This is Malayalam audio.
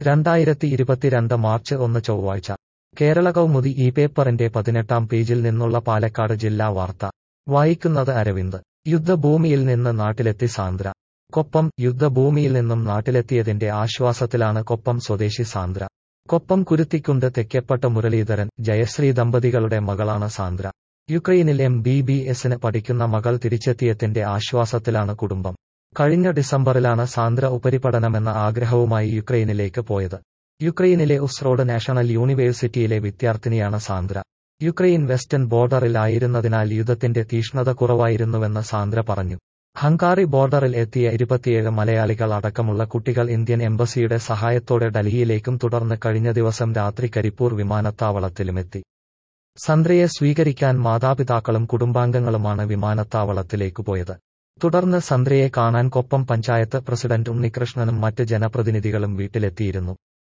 രണ്ടായിരത്തി ഇരുപത്തിരണ്ട് മാർച്ച് ഒന്ന് ചൊവ്വാഴ്ച കേരള കൗമുദി ഈ പേപ്പറിന്റെ പതിനെട്ടാം പേജിൽ നിന്നുള്ള പാലക്കാട് ജില്ലാ വാർത്ത വായിക്കുന്നത് അരവിന്ദ് യുദ്ധഭൂമിയിൽ നിന്ന് നാട്ടിലെത്തി സാന്ദ്ര കൊപ്പം യുദ്ധഭൂമിയിൽ നിന്നും നാട്ടിലെത്തിയതിന്റെ ആശ്വാസത്തിലാണ് കൊപ്പം സ്വദേശി സാന്ദ്ര കൊപ്പം കുരുത്തിക്കുണ്ട് തെക്കേപ്പട്ട മുരളീധരൻ ജയശ്രീ ദമ്പതികളുടെ മകളാണ് സാന്ദ്ര യുക്രൈനിൽ എം ബി ബി എസിന് പഠിക്കുന്ന മകൾ തിരിച്ചെത്തിയതിന്റെ ആശ്വാസത്തിലാണ് കുടുംബം കഴിഞ്ഞ ഡിസംബറിലാണ് സാന്ദ്ര ഉപരിപഠനമെന്ന ആഗ്രഹവുമായി യുക്രൈനിലേക്ക് പോയത് യുക്രൈനിലെ ഉസ്റോഡ് നാഷണൽ യൂണിവേഴ്സിറ്റിയിലെ വിദ്യാർത്ഥിനിയാണ് സാന്ദ്ര യുക്രൈൻ വെസ്റ്റേൺ ബോർഡറിൽ ആയിരുന്നതിനാൽ യുദ്ധത്തിന്റെ തീഷ്ണത കുറവായിരുന്നുവെന്ന് സാന്ദ്ര പറഞ്ഞു ഹങ്കാറി ബോർഡറിൽ എത്തിയ ഇരുപത്തിയേഴ് മലയാളികൾ അടക്കമുള്ള കുട്ടികൾ ഇന്ത്യൻ എംബസിയുടെ സഹായത്തോടെ ഡൽഹിയിലേക്കും തുടർന്ന് കഴിഞ്ഞ ദിവസം രാത്രി കരിപ്പൂർ വിമാനത്താവളത്തിലുമെത്തി സന്ദ്രയെ സ്വീകരിക്കാൻ മാതാപിതാക്കളും കുടുംബാംഗങ്ങളുമാണ് വിമാനത്താവളത്തിലേക്ക് പോയത് തുടർന്ന് സന്ദ്രയെ കാണാൻ കൊപ്പം പഞ്ചായത്ത് പ്രസിഡന്റ് ഉണ്ണികൃഷ്ണനും മറ്റ് ജനപ്രതിനിധികളും വീട്ടിലെത്തിയിരുന്നു